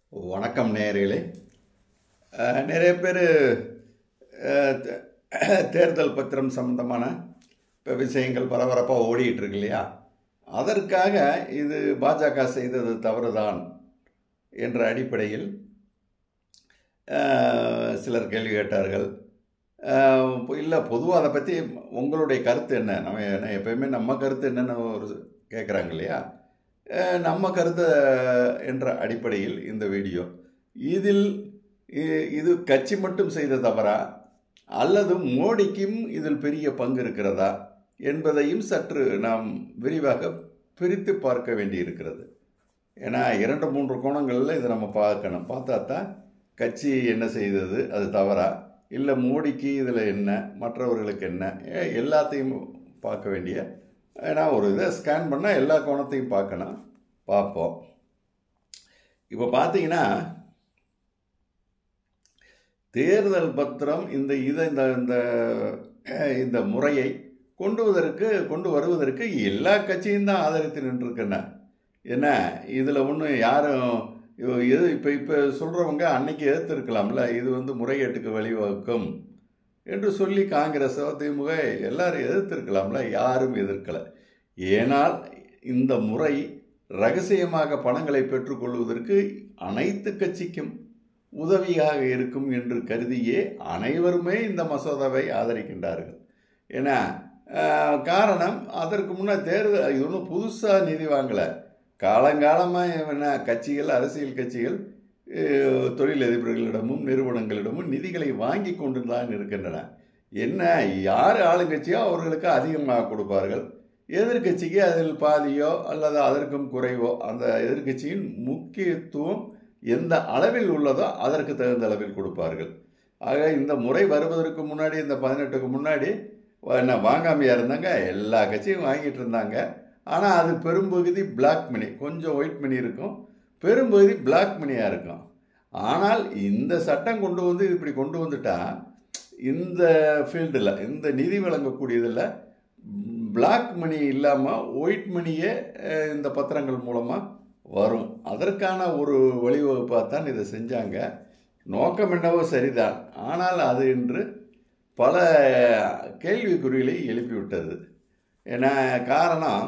வணக்கம் நேயர்களே அஹ், நிறைய பேர் தேர்தல் பத்திரம் சம்பந்தமான இப்போ விஷயங்கள் பரபரப்பாக ஓடிட்டு இருக்கு இல்லையா அதற்காக இது பாஜக செய்தது தவறுதான் என்ற அடிப்படையில் அஹ், சிலர் கேள்வி கேட்டார்கள் இல்லை பொதுவாக அதை பற்றி உங்களுடைய கருத்து என்ன நம்ம என்ன எப்பயுமே நம்ம கருத்து என்னன்னு ஒரு கேட்குறாங்க இல்லையா அஹ், நம்ம கருத்து என்ற அடிப்படையில் இந்த வீடியோ இதில் இ- இது கட்சி மட்டும் செய்த தவறா அல்லது மோடிக்கும் இதில் பெரிய பங்கு இருக்கிறதா என்பதையும் சற்று நாம் விரிவாக பிரித்து பார்க்க வேண்டியிருக்கிறது ஏன்னா இரண்டு மூன்று கோணங்களில் இதை நம்ம பார்க்கணும் பார்த்தா தான் கட்சி என்ன செய்தது அது தவறா இல்லை மோடிக்கு இதில் என்ன மற்றவர்களுக்கு என்ன ஏ- எல்லாத்தையும் பார்க்க வேண்டிய ஏன்னா ஒரு இதை ஸ்கேன் பண்ணால் எல்லா கோணத்தையும் பார்க்கணும் பார்ப்போம் இப்போ பார்த்தீங்கன்னா தேர்தல் பத்திரம் இந்த இதை இந்த இந்த அஹ், இந்த முறையை கொண்டு வருவதற்கு கொண்டு வருவதற்கு எல்லா கட்சியும் தான் ஆதரித்து நின்றுருக்கேன் என்ன இதில் ஒன்றும் யாரும் இவ- எது இப்போ இப்போ சொல்கிறவங்க அன்னைக்கு எதிர்த்திருக்கலாம்ல இது வந்து முறைகேட்டுக்கு வழிவகுக்கும் என்று சொல்லி காங்கிரஸோ திமுக எல்லாரும் எதிர்த்திருக்கலாம்ல யாரும் எதிர்க்கலை ஏனால் இந்த முறை ரகசியமாக பணங்களை பெற்றுக்கொள்வதற்கு அனைத்து கட்சிக்கும் உதவியாக இருக்கும் என்று கருதியே அனைவருமே இந்த மசோதாவை ஆதரிக்கின்றார்கள் ஏன்னா ஆஹ், காரணம் அதற்கு முன்னே தேர்தல் இது ஒன்றும் புதுசாக நிதி வாங்கலை காலங்காலமாக என்ன கட்சிகள் அரசியல் கட்சிகள் அஹ், தொழிலதிபர்களிடமும் நிறுவனங்களிடமும் நிதிகளை வாங்கி கொண்டு தான் இருக்கின்றன என்ன யார் ஆளுங்கட்சியோ அவர்களுக்கு அதிகமாக கொடுப்பார்கள் எதிர்க்கட்சிக்கு அதில் பாதியோ அல்லது அதற்கும் குறைவோ அந்த எதிர்க்கட்சியின் முக்கியத்துவம் எந்த அளவில் உள்ளதோ அதற்கு தகுந்த அளவில் கொடுப்பார்கள் ஆக இந்த முறை வருவதற்கு முன்னாடி இந்த பதினெட்டுக்கு முன்னாடி என்ன வாங்காமையாக இருந்தாங்க எல்லா கட்சியும் வாங்கிட்டு இருந்தாங்க ஆனால் அது பெரும்பகுதி பிளாக் மணி கொஞ்சம் ஒயிட் மணி இருக்கும் பெரும்பகுதி பிளாக் மணியாக இருக்கும் ஆனால் இந்த சட்டம் கொண்டு வந்து இப்படி கொண்டு வந்துட்டா இந்த ஃபீல்டில் இந்த நிதி வழங்கக்கூடியதில் பிளாக் மணி இல்லாமல் ஒயிட் மணியே அஹ், இந்த பத்திரங்கள் மூலமாக வரும் அதற்கான ஒரு வழிவகுப்பாக தான் இதை செஞ்சாங்க நோக்கம் என்னவோ சரிதான் ஆனால் அது இன்று பல கேள்விக்குறிகளை எழுப்பிவிட்டது ஏன்னா காரணம்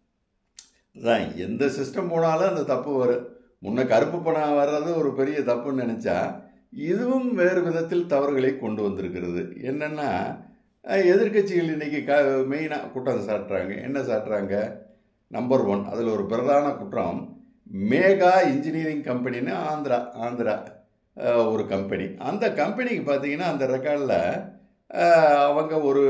தான் எந்த சிஸ்டம் போனாலும் அந்த தப்பு வரும் முன்ன கருப்பு பணம் வர்றது ஒரு பெரிய தப்புன்னு நினச்சா இதுவும் வேறு விதத்தில் தவறுகளை கொண்டு வந்திருக்கிறது என்னென்னா அஹ், எதிர்க்கட்சிகள் இன்னைக்கு க மெயினாக குற்றம் சாட்டுறாங்க என்ன சாட்டுறாங்க நம்பர் ஒன் அதில் ஒரு பிரதான குற்றம் மேகா இன்ஜினியரிங் கம்பெனின்னு ஆந்திரா ஆந்திரா அஹ், ஒரு கம்பெனி அந்த கம்பெனிக்கு பார்த்தீங்கன்னா அந்த ரெக்கார்டில் அவங்க ஒரு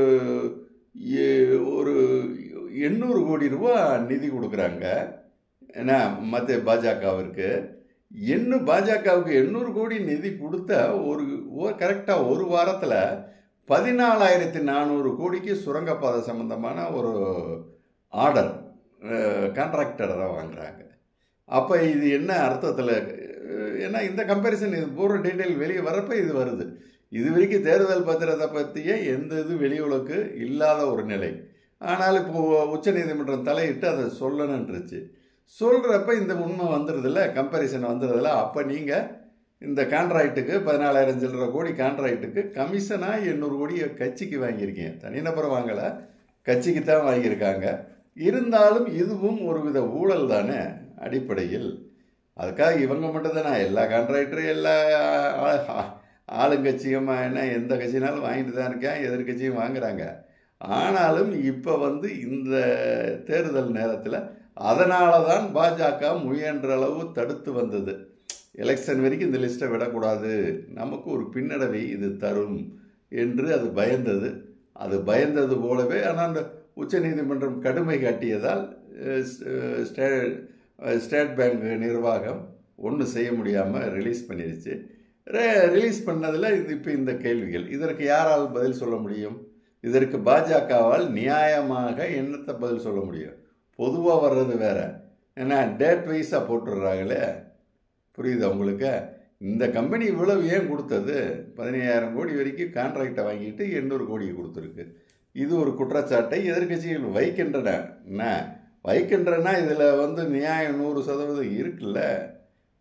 எ- ஒரு எண்ணூறு கோடி ரூபா நிதி கொடுக்குறாங்க என்ன மற்ற பாஜகவிற்கு என்ன பாஜகவுக்கு எண்ணூறு கோடி நிதி கொடுத்த ஒரு கரெக்டாக ஒரு வாரத்தில் பதினாலாயிரத்தி நானூறு கோடிக்கு சுரங்கப்பாதை சம்பந்தமான ஒரு ஆர்டர் கான்ட்ராக்டரை வாங்குறாங்க அப்போ இது என்ன அர்த்தத்தில் ஏன்னா இந்த கம்பேரிசன் இது பூர்வ டீட்டெயில் வெளியே வரப்போ இது வருது இது வரைக்கும் தேர்தல் பத்திரத்தை பற்றிய எந்த இது வெளியுலகு இல்லாத ஒரு நிலை ஆனால் இப்போ உச்சநீதிமன்றம் தலையிட்டு அதை சொல்லணுன்றுச்சு சொல்கிறப்ப இந்த உண்மை வந்துடுதுல்ல கம்பேரிசன் வந்துடுதுல அப்போ நீங்கள் இந்த கான்ட்ராக்ட்டுக்கு பதினாலாயிரம் சில்லற கோடி கான்ட்ராக்ட்டுக்கு கமிஷனாக எண்ணூறு கோடியை கட்சிக்கு வாங்கியிருக்கீங்க தனிநபர் வாங்கலை கட்சிக்கு தான் வாங்கியிருக்காங்க இருந்தாலும் இதுவும் ஒரு வித ஊழல் தானே அடிப்படையில் அதுக்காக இவங்க மட்டும் தானே எல்லா கான்ட்ராக்டரும் எல்லா ஆ- ஆ- ஆளுங்கட்சியும் என்ன எந்த கட்சினாலும் வாங்கிட்டு தான் இருக்கேன் எதிர்கட்சியும் வாங்குறாங்க ஆனாலும் இப்போ வந்து இந்த தேர்தல் நேரத்தில் அதனால தான் பாஜக முயன்ற அளவு தடுத்து வந்தது எலெக்ஷன் வரைக்கும் இந்த லிஸ்ட்டை விடக்கூடாது நமக்கு ஒரு பின்னடைவை இது தரும் என்று அது பயந்தது அது பயந்தது போலவே ஆனால் அந்த உச்சநீதிமன்றம் கடுமை காட்டியதால் ah, ah, stay ah, State Bank நிர்வாகம் ஒன்றும் செய்ய முடியாமல் ரிலீஸ் பண்ணிருச்சு ரெ- ரிலீஸ் பண்ணதில் இது இப்போ இந்த கேள்விகள் இதற்கு யாரால் பதில் சொல்ல முடியும் இதற்கு பாஜகவால் நியாயமாக என்னத்தை பதில் சொல்ல முடியும் பொதுவாக வர்றது வேற ஏன்னா டேட் வைஸாக போட்டுடுறாங்களே புரியுதா உங்களுக்கு இந்த கம்பெனி இவ்வளவு ஏன் கொடுத்தது பதினையாயிரம் கோடி வரைக்கும் கான்ட்ராக்டை வாங்கிட்டு எண்ணூறு கோடி கொடுத்துருக்கு இது ஒரு குற்றச்சாட்டை எதிர்க்கட்சிகள் வைக்கின்றன என்ன வைக்கின்றன இதில் வந்து நியாயம் நூறு சதவீதம் இருக்குல்ல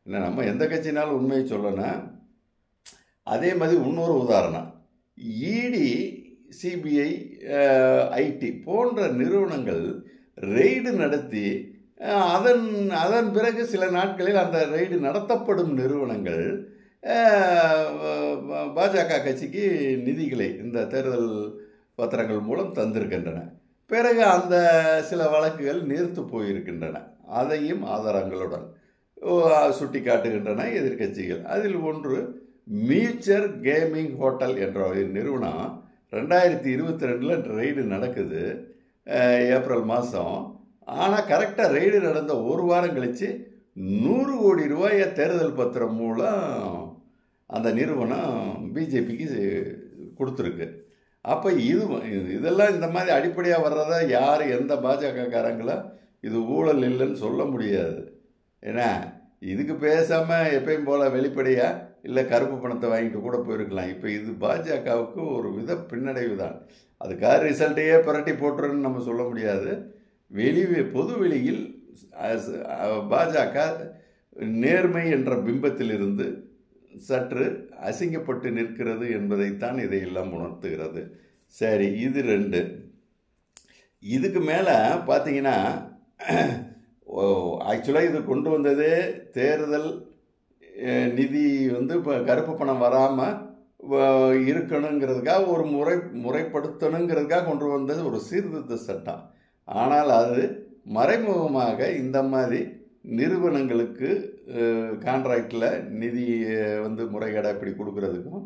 என்ன நம்ம எந்த கட்சினாலும் உண்மையை சொல்லணும் அதே மாதிரி இன்னொரு உதாரணம் இடி சிபிஐ ஐடி போன்ற நிறுவனங்கள் ரெய்டு நடத்தி அஹ், அதன் அதன் பிறகு சில நாட்களில் அந்த ரெய்டு நடத்தப்படும் நிறுவனங்கள் அஹ், பாஜக கட்சிக்கு நிதிகளை இந்த தேர்தல் பத்திரங்கள் மூலம் தந்திருக்கின்றன பிறகு அந்த சில வழக்குகள் நீர்த்து போயிருக்கின்றன அதையும் ஆதாரங்களுடன் சுட்டி காட்டுகின்றன எதிர்க்கட்சிகள் அதில் ஒன்று மியூச்சர் கேமிங் ஹோட்டல் என்ற ஒரு நிறுவனம் ரெண்டாயிரத்தி இருபத்தி ரெண்டில் ரெய்டு நடக்குது அஹ், ஏப்ரல் மாதம் ஆனால் கரெக்டாக ரெய்டு நடந்த ஒரு வாரம் கழித்து நூறு கோடி ரூபாயை தேர்தல் பத்திரம் மூலம் அந்த நிறுவனம் பிஜேபிக்கு கொடுத்துருக்கு அப்போ இது இதெல்லாம் இந்த மாதிரி அடிப்படையாக வர்றதா யார் எந்த பாஜகக்காரங்களோ இது ஊழல் இல்லைன்னு சொல்ல முடியாது ஏன்னா இதுக்கு பேசாமல் எப்பயும் போல் வெளிப்படையாக இல்லை கருப்பு பணத்தை வாங்கிட்டு கூட போயிருக்கலாம் இப்போ இது பாஜகவுக்கு ஒரு வித பின்னடைவு தான் அதுக்காக ரிசல்ட்டையே புரட்டி போட்டுருன்னு நம்ம சொல்ல முடியாது வெளி பொது வெளியில் அஸ்- அஹ் பாஜக நேர்மை என்ற பிம்பத்திலிருந்து சற்று அசிங்கப்பட்டு நிற்கிறது என்பதைத்தான் இதையெல்லாம் உணர்த்துகிறது சரி இது ரெண்டு இதுக்கு மேலே பார்த்தீங்கன்னா ஆக்சுவலாக இது கொண்டு வந்ததே தேர்தல் அஹ், நிதி வந்து இப்போ கருப்பு பணம் வராமல் இருக்கணுங்கிறதுக்காக ஒரு முறை முறைப்படுத்தணுங்கிறதுக்காக கொண்டு வந்தது ஒரு சீர்திருத்த சட்டம் ஆனால் அது மறைமுகமாக இந்த மாதிரி நிறுவனங்களுக்கு கான்ட்ராக்டில் நிதி அஹ், வந்து முறைகேடாக இப்படி கொடுக்கறதுக்கும்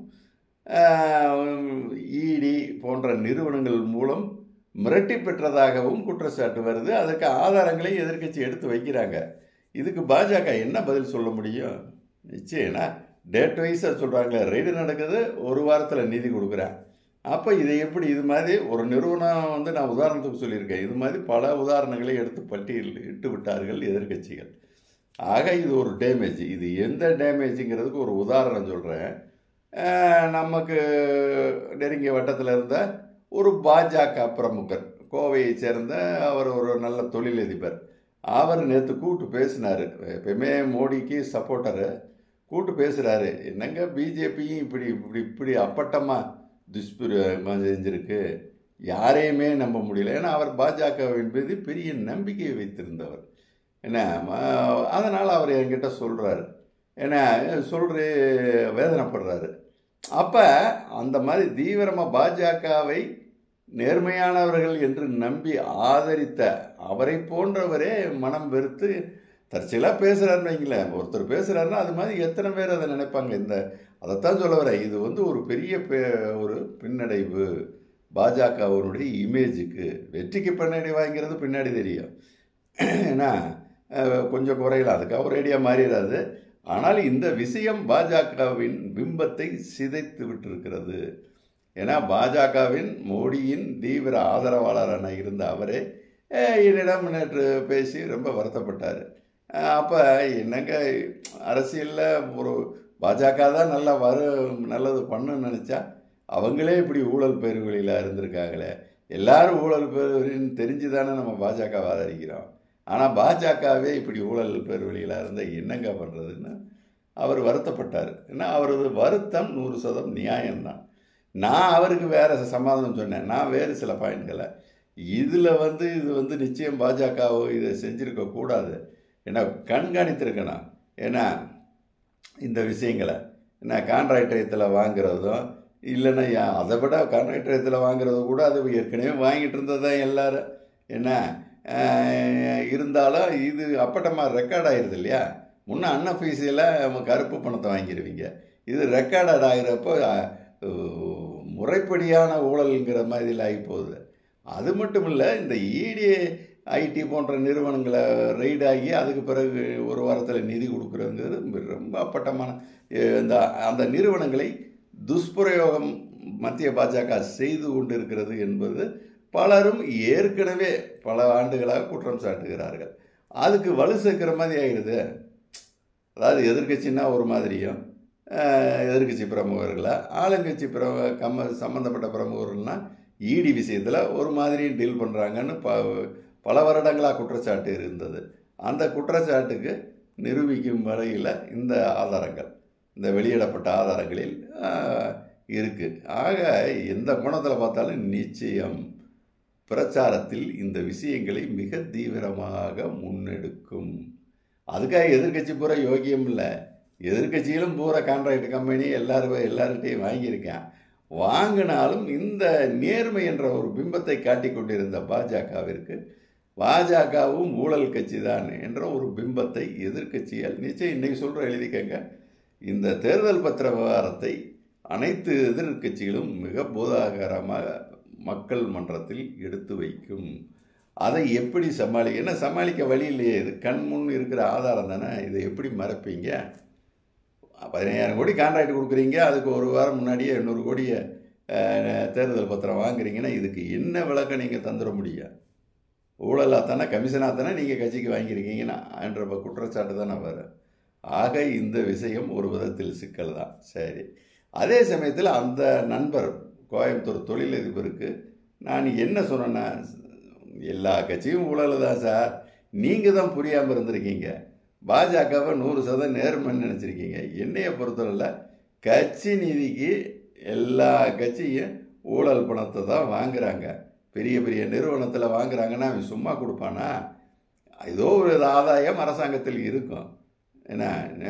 இடி போன்ற நிறுவனங்கள் மூலம் மிரட்டி பெற்றதாகவும் குற்றச்சாட்டு வருது அதுக்கு ஆதாரங்களை எதிர்க்கட்சி எடுத்து வைக்கிறாங்க இதுக்கு பாஜக என்ன பதில் சொல்ல முடியும் நிச்சயம்னா டேட் வைஸாக சொல்கிறாங்களே ரெய்டு நடக்குது ஒரு வாரத்தில் நிதி கொடுக்குறேன் அப்போ இதை எப்படி இது மாதிரி ஒரு நிறுவனம் வந்து நான் உதாரணத்துக்கு சொல்லியிருக்கேன் இது மாதிரி பல உதாரணங்களை எடுத்து பட்டியல் இட்டு விட்டார்கள் எதிர்க்கட்சிகள் ஆக இது ஒரு டேமேஜ் இது எந்த டேமேஜுங்கிறதுக்கு ஒரு உதாரணம் சொல்கிறேன் நமக்கு நெருங்கிய வட்டத்தில் இருந்த ஒரு பாஜக பிரமுகர் கோவையை சேர்ந்த அவர் ஒரு நல்ல தொழிலதிபர் அவர் நேற்று கூப்பிட்டு பேசினார் எப்பயுமே மோடிக்கு சப்போர்ட்டரு கூப்பிட்டு பேசுகிறாரு என்னங்க பிஜேபியும் இப்படி இப்படி இப்படி அப்பட்டமாக துஷ்பிரயோகமாக செஞ்சிருக்கு யாரையுமே நம்ப முடியல ஏன்னா அவர் பாஜகவின் மீது பெரிய நம்பிக்கையை வைத்திருந்தவர் என்ன அதனால் அவர் என்கிட்ட சொல்கிறாரு ஏன்னா சொல்கிற வேதனைப்படுறாரு அப்போ அந்த மாதிரி தீவிரமாக பாஜகவை நேர்மையானவர்கள் என்று நம்பி ஆதரித்த அவரை போன்றவரே மனம் வெறுத்து தற்செயலாக பேசுகிறாருன்னு வைங்களேன் ஒருத்தர் பேசுகிறாருன்னா அது மாதிரி எத்தனை பேர் அதை நினைப்பாங்க இந்த அதைத்தான் சொல்ல வரேன் இது வந்து ஒரு பெரிய பே- ஒரு பின்னடைவு பாஜகவினுடைய இமேஜுக்கு வெற்றிக்கு பின்னாடி வாங்கிறது பின்னாடி தெரியும் ஏன்னா அஹ், கொஞ்சம் குறையலாம் அதுக்கு அவர் ஐடியா மாறிடாது ஆனால் இந்த விஷயம் பாஜகவின் பிம்பத்தை சிதைத்து விட்டிருக்கிறது ஏன்னா பாஜகவின் மோடியின் தீவிர ஆதரவாளரான இருந்த அவரே அஹ், என்னிடம் நேற்று பேசி ரொம்ப வருத்தப்பட்டார் அப்போ என்னங்க அரசியலில் ஒரு பாஜக தான் நல்லா வரும் நல்லது பண்ணுன்னு நினச்சா அவங்களே இப்படி ஊழல் பேர்வழியில் இருந்திருக்காங்களே எல்லாரும் ஊழல் பேர்வழின்னு தெரிஞ்சு தானே நம்ம பாஜக ஆதரிக்கிறோம் ஆனால் பாஜகவே இப்படி ஊழல் பேர்வழியில் இருந்தால் என்னங்க பண்ணுறதுன்னு அவர் வருத்தப்பட்டார் ஏன்னா அவரது வருத்தம் நூறு சதம் நியாயம்தான் நான் அவருக்கு வேறு சமாதானம் சொன்னேன் நான் வேறு சில பாயிண்ட்களை இதில் வந்து இது வந்து நிச்சயம் பாஜகவோ இதை செஞ்சுருக்க கூடாது ஏன்னா கண்காணித்திருக்கணும் ஏன்னா இந்த விஷயங்களை என்ன கான்ட்ராக்டயத்தில் வாங்குறதும் இல்லைன்னா யா- அதை விட கான்ட்ராக்டயத்தில் வாங்குறது கூட அது ஏற்கனவே வாங்கிட்டு இருந்தது தான் எல்லாரும் என்ன ஆஹ், இருந்தாலும் இது அப்பட்டமாக ரெக்கார்ட் ஆயிருது இல்லையா முன்ன அன்அஃபீஷியலாக கருப்பு பணத்தை வாங்கிடுவீங்க இது ரெக்கார்டட் ஆகிறப்போ அஹ், முறைப்படியான ஊழல்ங்கிற மாதிரி ஆகி போகுது அது மட்டும் இல்லை இந்த இடி ஐடி போன்ற நிறுவனங்களை ரெய்ட் ஆகி அதுக்கு பிறகு ஒரு வாரத்தில் நிதி கொடுக்குறதுங்கிறது ரொம்ப அப்பட்டமான அஹ், இந்த அந்த நிறுவனங்களை துஷ்பிரயோகம் மத்திய பாஜக செய்து கொண்டிருக்கிறது என்பது பலரும் ஏற்கனவே பல ஆண்டுகளாக குற்றம் சாட்டுகிறார்கள் அதுக்கு வலு சேர்க்கிற மாதிரி ஆகிடுது அதாவது எதிர்க்கட்சின்னா ஒரு மாதிரியும் அஹ், எதிர்க்கட்சி பிரமுகர்களை ஆளுங்கட்சி பிர கம்ம சம்மந்தப்பட்ட பிரமுகர்கள்னால் இடி விஷயத்தில் ஒரு மாதிரி டீல் பண்ணுறாங்கன்னு ப பல வருடங்களாக குற்றச்சாட்டு இருந்தது அந்த குற்றச்சாட்டுக்கு நிரூபிக்கும் வகையில் இந்த ஆதாரங்கள் இந்த வெளியிடப்பட்ட ஆதாரங்களில் இருக்குது ஆக எந்த கோணத்தில் பார்த்தாலும் நிச்சயம் பிரச்சாரத்தில் இந்த விஷயங்களை மிக தீவிரமாக முன்னெடுக்கும் அதுக்காக எதிர்கட்சி பூரா யோகியம் இல்லை எதிர்கட்சியிலும் பூரா கான்ட்ராக்ட் கம்பெனி எல்லாரும் எல்லார்கிட்டையும் வாங்கியிருக்கேன் வாங்கினாலும் இந்த நேர்மை என்ற ஒரு பிம்பத்தை காட்டிக் கொண்டிருந்த பாஜகவிற்கு பாஜகவும் ஊழல் கட்சி தான் என்ற ஒரு பிம்பத்தை எதிர்கட்சியால் நிச்சயம் இன்னைக்கு சொல்கிற எழுதிக்கங்க இந்த தேர்தல் பத்திர விவகாரத்தை அனைத்து எதிர்கட்சிகளும் மிக பூதாகரமாக மக்கள் மன்றத்தில் எடுத்து வைக்கும் அதை எப்படி சமாளிக்க என்ன சமாளிக்க வழி இல்லையே இது கண் முன் இருக்கிற ஆதாரம் தானே இதை எப்படி மறைப்பீங்க பதினையாயிரம் கோடி கான்ட்ராக்ட் கொடுக்குறீங்க அதுக்கு ஒரு வாரம் முன்னாடியே எண்ணூறு கோடியை தேர்தல் பத்திரம் வாங்குறீங்கன்னா இதுக்கு என்ன விளக்கம் நீங்கள் தந்துட முடியும் ஊழலாக தானே கமிஷனாக தானே நீங்கள் கட்சிக்கு வாங்கியிருக்கீங்கன்னா என்ற குற்றச்சாட்டு தானே வரும் ஆக இந்த விஷயம் ஒரு விதத்தில் சிக்கல் தான் சரி அதே சமயத்தில் அந்த நண்பர் கோயம்புத்தூர் தொழிலதிபருக்கு நான் என்ன சொன்னேன்னா எல்லா கட்சியும் ஊழல் தான் சார் நீங்கள் தான் புரியாமல் இருந்திருக்கீங்க பாஜகவை நூறு சதம் நேர்மைன்னு நினச்சிருக்கீங்க என்னையை பொறுத்தவரையில் கட்சி நிதிக்கு எல்லா கட்சியும் ஊழல் பணத்தை தான் வாங்குறாங்க பெரிய பெரிய நிறுவனத்தில் வாங்குறாங்கன்னா அவன் சும்மா கொடுப்பானா ஏதோ ஒரு ஆதாயம் அரசாங்கத்தில் இருக்கும் என்ன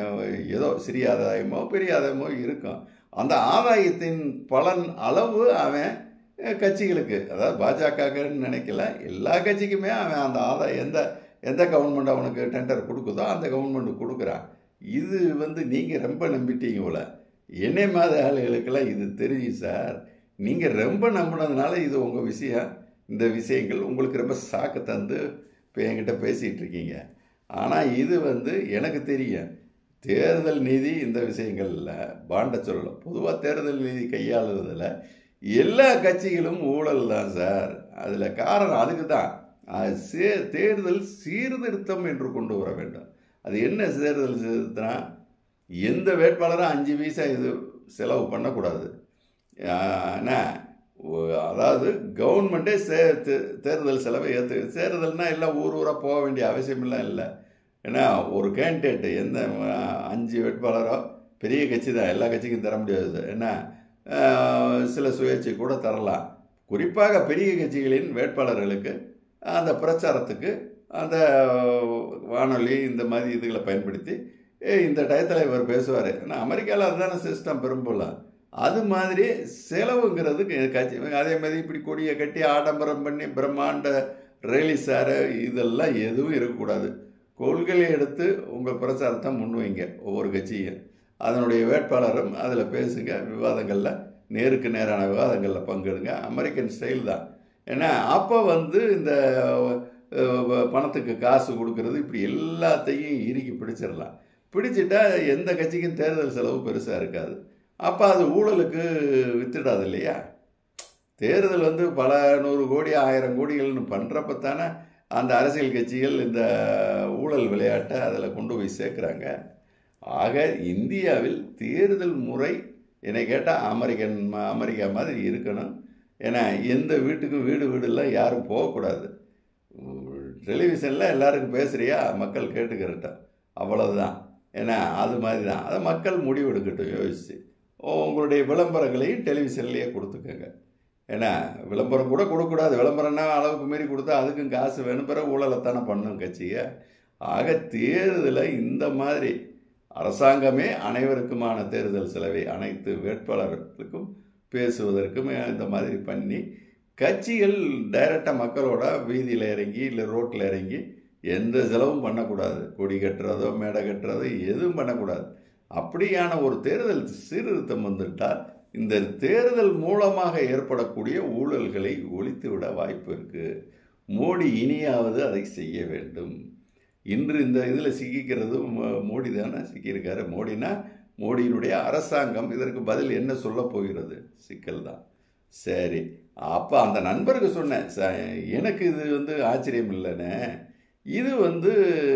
ஏதோ சிறிய ஆதாயமோ பெரிய ஆதாயமோ இருக்கும் அந்த ஆதாயத்தின் பலன் அளவு அவன் கட்சிகளுக்கு அதாவது பாஜகன்னு நினைக்கல எல்லா கட்சிக்குமே அவன் அந்த ஆதாயம் எந்த எந்த கவர்மெண்ட் அவனுக்கு டெண்டர் கொடுக்குதோ அந்த கவர்மெண்ட் கொடுக்குறான் இது வந்து நீங்கள் ரொம்ப நம்பிட்டீங்க போல என்னை மாதிரி ஆளுகளுக்கெல்லாம் இது தெரியும் சார் நீங்கள் ரொம்ப நம்பினதுனால இது உங்கள் விஷயம் இந்த விஷயங்கள் உங்களுக்கு ரொம்ப சாக்கு தந்து இப்போ என்கிட்ட பேசிகிட்டு இருக்கீங்க ஆனால் இது வந்து எனக்கு தெரியும் தேர்தல் நீதி இந்த விஷயங்களில் பாண்ட சொல்லலாம் பொதுவாக தேர்தல் நீதி கையாளுறதில் எல்லா கட்சிகளும் ஊழல் தான் சார் அதில் காரணம் அதுக்கு தான் சே தேர்தல் சீர்திருத்தம் என்று கொண்டு வர வேண்டும் அது என்ன தேர்தல் சீர்திருத்தம்னா எந்த வேட்பாளரும் அஞ்சு பைசா இது செலவு பண்ணக்கூடாது ஏன்னா அதாவது கவர்மெண்ட்டே சே தேர்தல் செலவை ஏற்று தேர்தல்னால் எல்லாம் ஊர் ஊராக போக வேண்டிய அவசியமெல்லாம் இல்லை ஏன்னா ஒரு கேண்டிடேட்டு எந்த அஞ்சு வேட்பாளரோ பெரிய கட்சி தான் எல்லா கட்சிக்கும் தர முடியாது ஏன்னா சில சுயேட்சை கூட தரலாம் குறிப்பாக பெரிய கட்சிகளின் வேட்பாளர்களுக்கு அந்த பிரச்சாரத்துக்கு அந்த வானொலி இந்த மாதிரி இதுகளை பயன்படுத்தி இந்த டயத்தில் இவர் பேசுவார் ஏன்னா அமெரிக்காவில் அதுதானே சிஸ்டம் பெரும்பலாம் அது மாதிரி செலவுங்கிறது கட்சி அதே மாதிரி இப்படி கொடியை கட்டி ஆடம்பரம் பண்ணி பிரம்மாண்ட ரிலீஸார இதெல்லாம் எதுவும் இருக்கக்கூடாது கொள்கையை எடுத்து உங்கள் பிரச்சாரத்தை முன்வைங்க ஒவ்வொரு கட்சியும் அதனுடைய வேட்பாளரும் அதில் பேசுங்க விவாதங்களில் நேருக்கு நேரான விவாதங்களில் பங்கெடுங்க அமெரிக்கன் ஸ்டைல் தான் ஏன்னா அப்போ வந்து இந்த பணத்துக்கு காசு கொடுக்கறது இப்படி எல்லாத்தையும் இறுக்கி பிடிச்சிடலாம் பிடிச்சிட்டா எந்த கட்சிக்கும் தேர்தல் செலவு பெருசாக இருக்காது அப்போ அது ஊழலுக்கு வித்துடாது இல்லையா தேர்தல் வந்து பல நூறு கோடி ஆயிரம் கோடிகள்னு பண்ணுறப்ப தானே அந்த அரசியல் கட்சிகள் இந்த ஊழல் விளையாட்டை அதில் கொண்டு போய் சேர்க்குறாங்க ஆக இந்தியாவில் தேர்தல் முறை என்னை கேட்டால் அமெரிக்கன் அமெரிக்கா மாதிரி இருக்கணும் ஏன்னா எந்த வீட்டுக்கும் வீடு வீடுலாம் யாரும் போகக்கூடாது டெலிவிஷனில் எல்லாருக்கும் பேசுகிறியா மக்கள் கேட்டுக்கிறட்டும் அவ்வளவுதான் ஏன்னா அது மாதிரி தான் அதை மக்கள் முடிவெடுக்கட்டும் யோசிச்சு உங்களுடைய விளம்பரங்களையும் டெலிவிஷன்லேயே கொடுத்துக்கோங்க ஏன்னா விளம்பரம் கூட கொடுக்கக்கூடாது விளம்பரம்னா அளவுக்கு மீறி கொடுத்தா அதுக்கும் காசு வேணும் பிறகு ஊழலைத்தானே பண்ணும் கட்சியை ஆக தேர்தலை இந்த மாதிரி அரசாங்கமே அனைவருக்குமான தேர்தல் செலவை அனைத்து வேட்பாளர்களுக்கும் பேசுவதற்கும் இந்த மாதிரி பண்ணி கட்சிகள் டைரெக்டாக மக்களோட வீதியில் இறங்கி இல்லை ரோட்டில் இறங்கி எந்த செலவும் பண்ணக்கூடாது கொடி கட்டுறதோ மேடை கட்டுறதோ எதுவும் பண்ணக்கூடாது அப்படியான ஒரு தேர்தல் சீர்திருத்தம் வந்துட்டால் இந்த தேர்தல் மூலமாக ஏற்படக்கூடிய ஊழல்களை ஒழித்து விட வாய்ப்பு இருக்குது மோடி இனியாவது அதை செய்ய வேண்டும் இன்று இந்த இதில் சிக்கிக்கிறது மோடி தானே சிக்கியிருக்காரு மோடினா மோடியினுடைய அரசாங்கம் இதற்கு பதில் என்ன சொல்ல போகிறது சிக்கல் தான் சரி அப்போ அந்த நண்பருக்கு சொன்னேன் எனக்கு இது வந்து ஆச்சரியம் இல்லைன்னு இது வந்து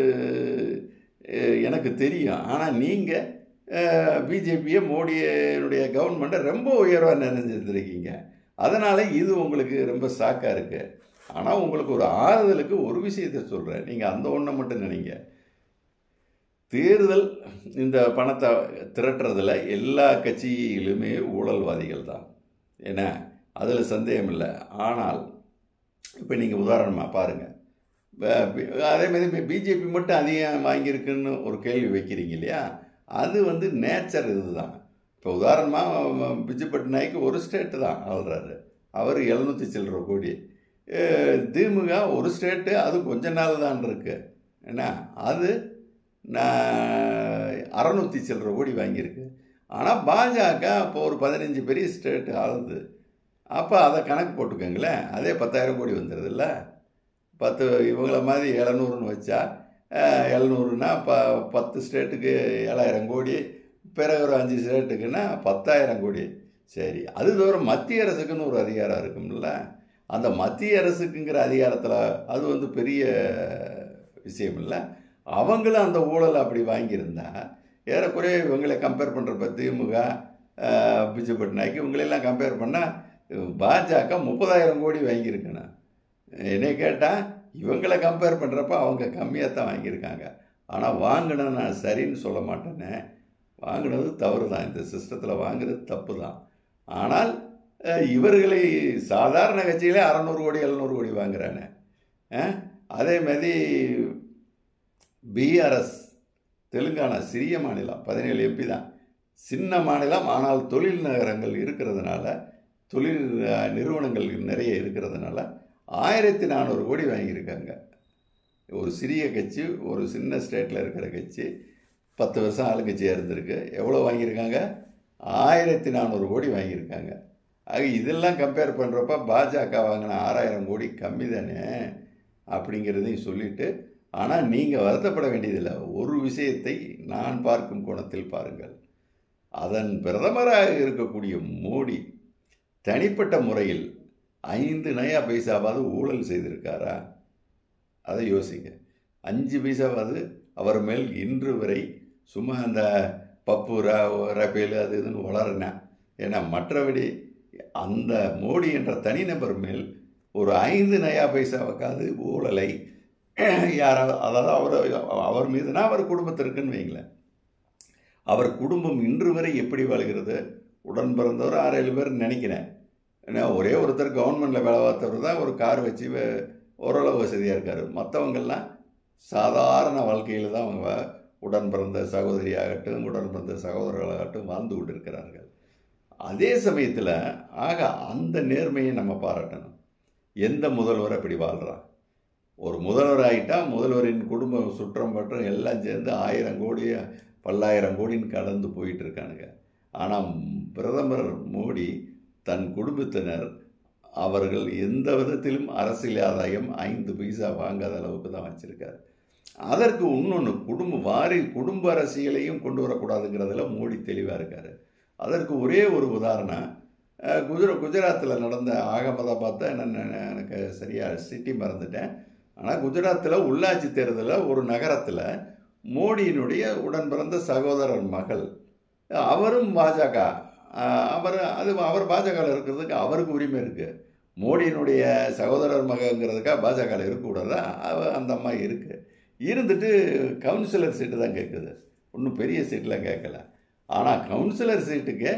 எனக்கு தெரியும் ஆனால் நீங்கள் பிஜேபியை மோடியினுடைய கவர்மெண்ட்டை ரொம்ப உயர்வாக நினைஞ்சிருந்துருக்கீங்க அதனால் இது உங்களுக்கு ரொம்ப ஷாக்காக இருக்குது ஆனால் உங்களுக்கு ஒரு ஆறுதலுக்கு ஒரு விஷயத்தை சொல்கிறேன் நீங்கள் அந்த ஒன்றை மட்டும் நினைங்க தேர்தல் இந்த பணத்தை திரட்டுறதுல எல்லா கட்சியிலுமே ஊழல்வாதிகள் தான் ஏன்னா அதில் சந்தேகம் இல்லை ஆனால் இப்போ நீங்கள் உதாரணமாக பாருங்கள் அதே மாதிரி பிஜேபி மட்டும் அதிகம் வாங்கியிருக்குன்னு ஒரு கேள்வி வைக்கிறீங்க இல்லையா அது வந்து நேச்சர் இதுதான் இப்போ உதாரணமாக பிஜு பட்நாயக் ஒரு ஸ்டேட்டு தான் ஆள்றாரு அவர் எழுநூற்றி சில்லற கோடி திமுக ஒரு ஸ்டேட்டு அது கொஞ்ச நாள் தான் இருக்கு ஏன்னா அது நான் அறநூற்றி சில்லற கோடி வாங்கியிருக்கு ஆனால் பாஜக இப்போ ஒரு பதினஞ்சு பெரிய ஸ்டேட்டு ஆளுது அப்போ அதை கணக்கு போட்டுக்கோங்களேன் அதே பத்தாயிரம் கோடி வந்துடுதுல்ல பத்து இவங்கள மாதிரி எழுநூறுன்னு வச்சா எழுநூறுனா ப பத்து ஸ்டேட்டுக்கு ஏழாயிரம் கோடி பிறகு ஒரு அஞ்சு ஸ்டேட்டுக்குன்னா பத்தாயிரம் கோடி சரி அது தவிர மத்திய அரசுக்குன்னு ஒரு அதிகாரம் இருக்கும்ல அந்த மத்திய அரசுக்குங்கிற அதிகாரத்தில் அது வந்து பெரிய விஷயம் இல்லை அவங்களும் அந்த ஊழலை அப்படி வாங்கியிருந்தா ஏறக்குறைய இவங்களை கம்பேர் பண்ணுறப்ப திமுக பிஜு பட்நாயக் இவங்களெல்லாம் கம்பேர் பண்ணால் பாஜக முப்பதாயிரம் கோடி வாங்கியிருக்கணும் என்னை கேட்டால் இவங்களை கம்பேர் பண்ணுறப்ப அவங்க கம்மியாக தான் வாங்கியிருக்காங்க ஆனால் வாங்கினது நான் சரின்னு சொல்ல மாட்டேனே வாங்கினது தவறு தான் இந்த சிஸ்டத்தில் வாங்குறது தப்பு தான் ஆனால் இவர்களை சாதாரண கட்சியிலே அறநூறு கோடி எழுநூறு கோடி வாங்குறானே அதே மாதிரி பிஆர்எஸ் தெலுங்கானா சிறிய மாநிலம் பதினேழு எம்பி தான் சின்ன மாநிலம் ஆனால் தொழில் நகரங்கள் இருக்கிறதுனால தொழில் நிறுவனங்கள் நிறைய இருக்கிறதுனால ஆயிரத்தி நானூறு கோடி வாங்கியிருக்காங்க ஒரு சிறிய கட்சி ஒரு சின்ன ஸ்டேட்டில் இருக்கிற கட்சி பத்து வருஷம் ஆளுங்கட்சியாக இருந்திருக்கு எவ்வளோ வாங்கியிருக்காங்க ஆயிரத்தி நானூறு கோடி வாங்கியிருக்காங்க ஆக இதெல்லாம் கம்பேர் பண்ணுறப்ப பாஜக வாங்கின ஆறாயிரம் கோடி கம்மி தானே அப்படிங்கிறதையும் சொல்லிட்டு ஆனால் நீங்கள் வருத்தப்பட வேண்டியதில்லை ஒரு விஷயத்தை நான் பார்க்கும் கோணத்தில் பாருங்கள் அதன் பிரதமராக இருக்கக்கூடிய மோடி தனிப்பட்ட முறையில் ஐந்து நயா பைசாவாவது ஊழல் செய்திருக்காரா அதை யோசிங்க அஞ்சு பைசாவாவது அவர் மேல் இன்று வரை சும்மா அந்த பப்பு ரபேல் அது இதுன்னு வளர்னேன் ஏன்னா மற்றபடி அந்த மோடி என்ற தனிநபர் மேல் ஒரு ஐந்து நயா பைசாவுக்காவது ஊழலை யாராவது அதாவது அவர் அவர் மீதுனா அவர் குடும்பத்திற்குன்னு வைங்களேன் அவர் குடும்பம் இன்று வரை எப்படி வாழ்கிறது உடன் பிறந்தவர் ஆறு ஏழு பேர் நினைக்கிறேன் ஏன்னா ஒரே ஒருத்தர் கவர்மெண்ட்டில் வேலை பார்த்தவர் தான் ஒரு கார் வச்சு ஓரளவு வசதியாக இருக்கார் மற்றவங்கெல்லாம் சாதாரண வாழ்க்கையில் தான் அவங்க உடன் பிறந்த சகோதரியாகட்டும் உடன் பிறந்த சகோதரர்களாகட்டும் வாழ்ந்து கொண்டு இருக்கிறார்கள் அதே சமயத்தில் ஆக அந்த நேர்மையை நம்ம பாராட்டணும் எந்த முதல்வர் அப்படி வாழ்கிறான் ஒரு முதல்வர் ஆகிட்டா முதல்வரின் குடும்ப சுற்றம் பற்றம் எல்லாம் சேர்ந்து ஆயிரம் கோடி பல்லாயிரம் கோடின்னு கடந்து போயிட்டு இருக்கானுங்க ஆனால் பிரதமர் மோடி தன் குடும்பத்தினர் அவர்கள் எந்த விதத்திலும் அரசியல் ஆதாயம் ஐந்து பைசா வாங்காத அளவுக்கு தான் வச்சுருக்காரு அதற்கு இன்னொன்று குடும்ப வாரி குடும்ப அரசியலையும் கொண்டு வரக்கூடாதுங்கிறதுல மோடி தெளிவாக இருக்கார் அதற்கு ஒரே ஒரு உதாரணம் குஜரா குஜராத்தில் நடந்த அகமதாபாத் என்ன எனக்கு சரியாக சிட்டி மறந்துட்டேன் ஆனால் குஜராத்தில் உள்ளாட்சி தேர்தலில் ஒரு நகரத்தில் மோடியினுடைய உடன் பிறந்த சகோதரர் மகள் அவரும் பாஜக அவர் அது அவர் பாஜகவில் இருக்கிறதுக்கு அவருக்கு உரிமை இருக்குது மோடியினுடைய சகோதரர் மகங்கிறதுக்காக பாஜகவில் இருக்கக்கூடாதா அந்த அம்மா இருக்குது இருந்துட்டு கவுன்சிலர் சீட்டு தான் கேட்குது ஒன்றும் பெரிய சீட்லாம் கேட்கல ஆனால் கவுன்சிலர் சீட்டுக்கு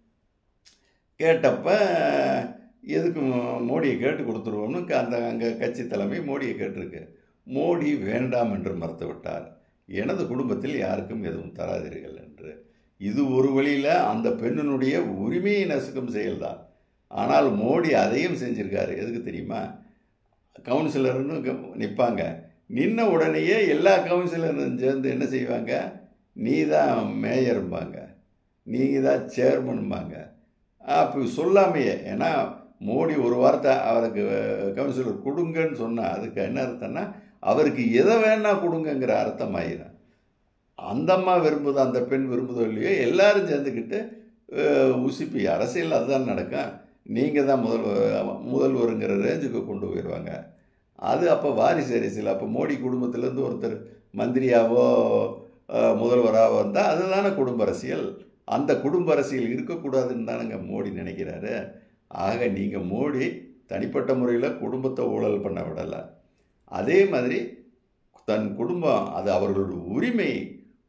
கேட்டப்ப எதுக்கு மோடியை கேட்டு கொடுத்துருவோம்னு அந்த அங்கே கட்சி தலைமை மோடியை கேட்டிருக்கு மோடி வேண்டாம் என்று மறுத்து விட்டார் எனது குடும்பத்தில் யாருக்கும் எதுவும் தராதீர்கள் என்று இது ஒரு வழியில் அந்த பெண்ணினுடைய உரிமையை நசுக்கும் செயல்தான் ஆனால் மோடி அதையும் செஞ்சிருக்காரு எதுக்கு தெரியுமா கவுன்சிலர்னு நிற்பாங்க நின்ன உடனேயே எல்லா கவுன்சிலரும் சேர்ந்து என்ன செய்வாங்க நீ தான் மேயரும்பாங்க நீங்கள் தான் சேர்மனும்பாங்க அப்போ சொல்லாமையே ஏன்னா மோடி ஒரு வார்த்தை அவருக்கு கவுன்சிலர் கொடுங்கன்னு சொன்னால் அதுக்கு என்ன அர்த்தம்னா அவருக்கு எதை வேணால் கொடுங்கங்கிற அர்த்தம் ஆயிரும் அந்த அம்மா விரும்புதோ அந்த பெண் விரும்புதோ இல்லையோ எல்லாரும் சேர்ந்துக்கிட்டு உசிப்பி அரசியல் அதுதான் நடக்கும் நீங்கள் தான் முதல் முதல்வருங்கிற ரேஞ்சுக்கு கொண்டு போயிடுவாங்க அது அப்போ வாரிசு அரசியல் அப்போ மோடி குடும்பத்திலேருந்து ஒருத்தர் மந்திரியாவோ முதல்வராக வந்தால் அதுதானே குடும்ப அரசியல் அந்த குடும்ப அரசியல் இருக்கக்கூடாதுன்னு தானங்க மோடி நினைக்கிறாரு ஆக நீங்கள் மோடி தனிப்பட்ட முறையில் குடும்பத்தை ஊழல் பண்ண விடலை அதே மாதிரி தன் குடும்பம் அது அவர்களுடைய உரிமை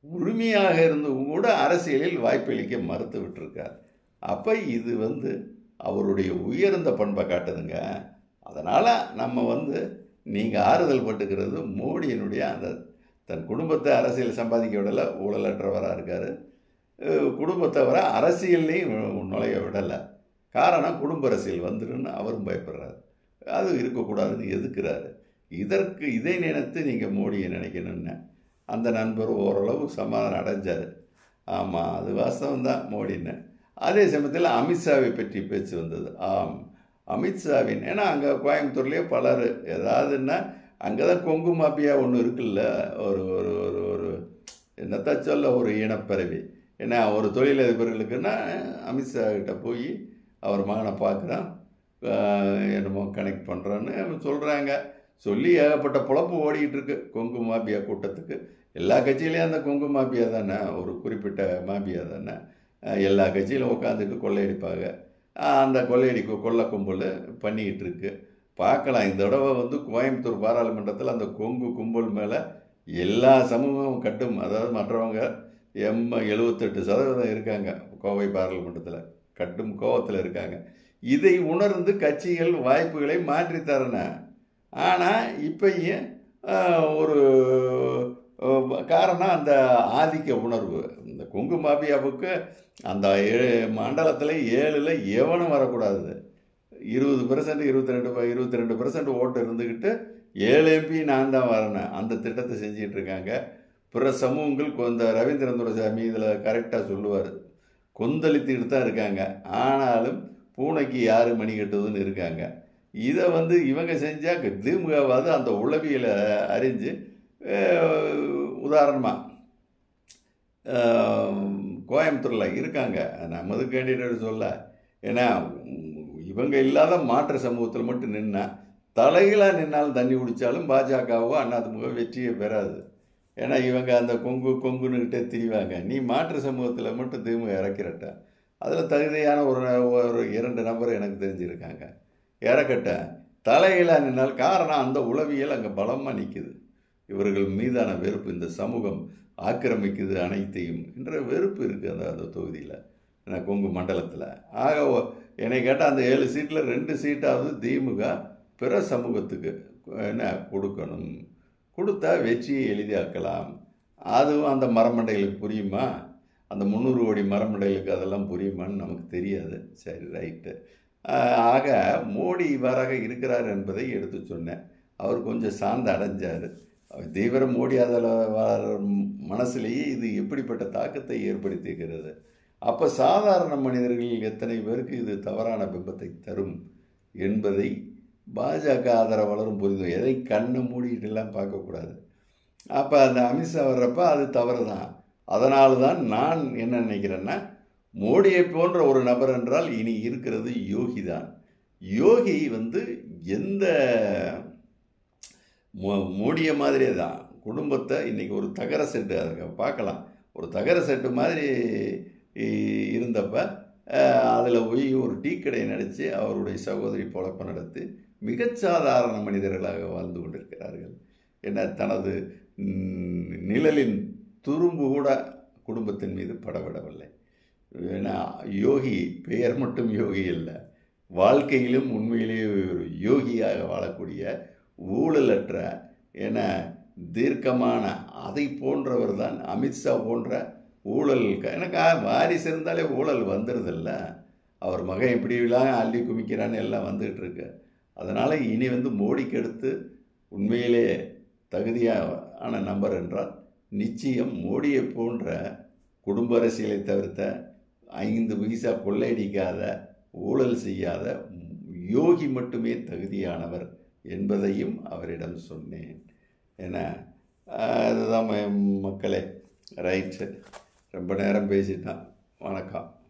உரிமையாக இருந்தும் கூட அரசியலில் வாய்ப்பளிக்க மறுத்து விட்டுருக்கார் அப்போ இது வந்து அவருடைய உயர்ந்த பண்பை காட்டுதுங்க அதனால் நம்ம வந்து நீங்கள் ஆறுதல் பட்டுக்கிறது மோடியினுடைய அந்த தன் குடும்பத்தை அரசியல் சம்பாதிக்க விடலை ஊழலற்றவராக இருக்கார் குடும்பத்தை வர அரசியல்லையும் நுழைய விடலை காரணம் குடும்ப அரசியல் வந்துருன்னு அவரும் பயப்படுறாரு அது இருக்கக்கூடாதுன்னு எதுக்குறாரு இதற்கு இதை நினைத்து நீங்கள் மோடியை நினைக்கணும்னு அந்த நண்பர் ஓரளவு சமாதானம் அடைஞ்சார் ஆமாம் அது வாஸ்தவம் தான் மோடின்னு அதே சமயத்தில் அமித்ஷாவை பற்றி பேச்சு வந்தது ஆம் அமித்ஷாவின் ஏன்னா அங்கே கோயம்புத்தூர்லேயே பலர் ஏதாவதுன்னா அங்கே தான் கொங்கு மாப்பியா ஒன்று இருக்குல்ல ஒரு ஒரு ஒரு ஒரு என்னத்த சொல்ல ஒரு இனப்பிறவி ஏன்னா ஒரு தொழிலதிபர்களுக்குன்னா அமித்ஷா கிட்ட போய் அவர் மகனை பார்க்குறான் என்னமோ கனெக்ட் பண்ணுறான்னு சொல்கிறாங்க சொல்லி ஏகப்பட்ட பொழப்பு ஓடிக்கிட்டு இருக்கு கொங்கு மாபியா கூட்டத்துக்கு எல்லா கட்சியிலையும் அந்த கொங்கு மாபியா தானே ஒரு குறிப்பிட்ட மாபியா தானே எல்லா கட்சியிலும் உட்காந்துட்டு கொள்ளையடிப்பாங்க அந்த கொள்ளையடி கொள்ளை கும்பல் பண்ணிக்கிட்டு இருக்கு பார்க்கலாம் இந்த தடவை வந்து கோயம்புத்தூர் பாராளுமன்றத்தில் அந்த கொங்கு கும்பல் மேலே எல்லா சமூகமும் கட்டும் அதாவது மற்றவங்க எம் எழுபத்தெட்டு சதவீதம் இருக்காங்க கோவை பாராளுமன்றத்தில் கட்டும் கோவத்தில் இருக்காங்க இதை உணர்ந்து கட்சிகள் வாய்ப்புகளை மாற்றித்தரன ஆனால் இப்பயும் ஒரு காரணம் அந்த ஆதிக்க உணர்வு இந்த கொங்கு மாபியாவுக்கு அந்த ஏழு மண்டலத்தில் ஏழில் எவனும் வரக்கூடாது இருபது பெர்சன்ட் இருபத்தி ரெண்டு இருபத்தி ரெண்டு பெர்சன்ட் ஓட்டு இருந்துக்கிட்டு ஏழு எம்பி நான் தான் வரேன் அந்த திட்டத்தை செஞ்சிட்டு இருக்காங்க பிற சமூகங்கள் இந்த ரவீந்திரன் துரைசாமி இதில் கரெக்டாக சொல்லுவார் கொந்தளித்துக்கிட்டு தான் இருக்காங்க ஆனாலும் பூனைக்கு யார் மணி கட்டுதுன்னு இருக்காங்க இதை வந்து இவங்க செஞ்சால் திமுகவாது அந்த உளவியலை அறிஞ்சு உதாரணமாக கோயம்புத்தூரில் இருக்காங்க நமது கேண்டிடேட் சொல்ல ஏன்னா இவங்க இல்லாத மாற்று சமூகத்தில் மட்டும் நின்னா தலைகளாக நின்னாலும் தண்ணி குடித்தாலும் பாஜகவோ அதிமுக வெற்றியை பெறாது ஏன்னா இவங்க அந்த கொங்கு கொங்குன்னுக்கிட்டே திரிவாங்க நீ மாற்று சமூகத்தில் மட்டும் திமுக இறக்கிறட்ட அதில் தகுதியான ஒரு ஒரு இரண்டு நபர் எனக்கு தெரிஞ்சிருக்காங்க இறக்கட்ட தலைகளாக நின்னால் காரணம் அந்த உளவியல் அங்கே பலமாக நிற்குது இவர்கள் மீதான வெறுப்பு இந்த சமூகம் ஆக்கிரமிக்குது அனைத்தையும் என்ற வெறுப்பு இருக்குது அந்த அந்த தொகுதியில் கொங்கு மண்டலத்தில் ஆக என்னை கேட்டால் அந்த ஏழு சீட்டில் ரெண்டு சீட்டாவது திமுக பிற சமூகத்துக்கு என்ன கொடுக்கணும் கொடுத்தா வெற்றியை எளிதாக்கலாம் அதுவும் அந்த மரமண்டைகளுக்கு புரியுமா அந்த முந்நூறு கோடி மரமண்டைகளுக்கு அதெல்லாம் புரியுமான்னு நமக்கு தெரியாது சரி ரைட்டு ஆக மோடி இவ்வாறாக இருக்கிறார் என்பதை எடுத்து சொன்னேன் அவர் கொஞ்சம் சார்ந்து அடைஞ்சார் தீவிர மோடி அதில் மனசுலேயே இது எப்படிப்பட்ட தாக்கத்தை ஏற்படுத்தியிருக்கிறது அப்போ சாதாரண மனிதர்கள் எத்தனை பேருக்கு இது தவறான பிம்பத்தை தரும் என்பதை பாஜக ஆதரவாளரும் புரிந்து எதை கண்ணை மூடிட்டுலாம் பார்க்கக்கூடாது அப்போ அந்த அமித்ஷா வர்றப்ப அது தவறு தான் அதனால தான் நான் என்ன நினைக்கிறேன்னா மோடியை போன்ற ஒரு நபர் என்றால் இனி இருக்கிறது யோகி தான் யோகி வந்து எந்த மோடிய மாதிரியே தான் குடும்பத்தை இன்றைக்கி ஒரு தகர செட்டு அதுங்க பார்க்கலாம் ஒரு தகர செட்டு மாதிரி இருந்தப்ப அதில் போய் ஒரு டீ கடையை நடித்து அவருடைய சகோதரி பொழப்ப நடத்தி மிகச்சாதாரண மனிதர்களாக வாழ்ந்து கொண்டிருக்கிறார்கள் என்ன தனது நிழலின் துரும்பு கூட குடும்பத்தின் மீது படவிடவில்லை ஏன்னா யோகி பெயர் மட்டும் யோகி இல்லை வாழ்க்கையிலும் உண்மையிலேயே ஒரு யோகியாக வாழக்கூடிய ஊழலற்ற என தீர்க்கமான அதை போன்றவர் தான் அமித்ஷா போன்ற ஊழல் எனக்கு வாரிசு இருந்தாலே ஊழல் வந்துடுதில்ல அவர் மகன் இப்படிலாம் அள்ளி குமிக்கிறான்னு எல்லாம் வந்துகிட்டு இருக்கு அதனால் இனி வந்து மோடிக்கு அடுத்து உண்மையிலே தகுதியான நம்பர் என்றால் நிச்சயம் மோடியை போன்ற குடும்ப அரசியலை தவிர்த்த ஐந்து பைசா கொள்ளையடிக்காத ஊழல் செய்யாத யோகி மட்டுமே தகுதியானவர் என்பதையும் அவரிடம் சொன்னேன் ஏன்னா அதுதான் மக்களே ரைட்டு ரொம்ப நேரம் பேசிட்டான் வணக்கம்